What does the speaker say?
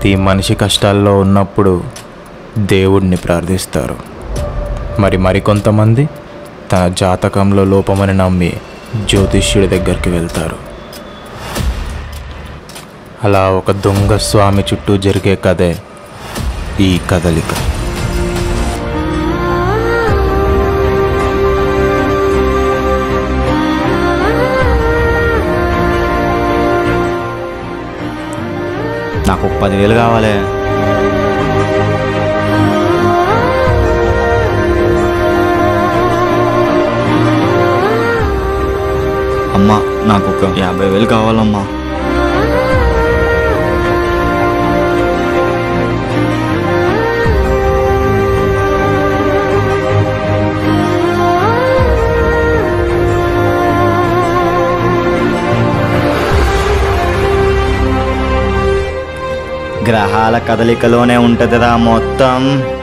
ప్రతి మనిషి కష్టాల్లో ఉన్నప్పుడు దేవుడిని ప్రార్థిస్తారు మరి మరికొంతమంది తన జాతకంలో లోపమని నమ్మి జ్యోతిష్యుడి దగ్గరికి వెళ్తారు అలా ఒక దొంగ స్వామి చుట్టూ జరిగే కథే ఈ కదలిక నాకు ఒక పదివేలు కావాలి అమ్మా నాకు ఒక యాభై వేలు కావాలమ్మా గ్రహాల కదలికలోనే ఉంటుందిరా మొత్తం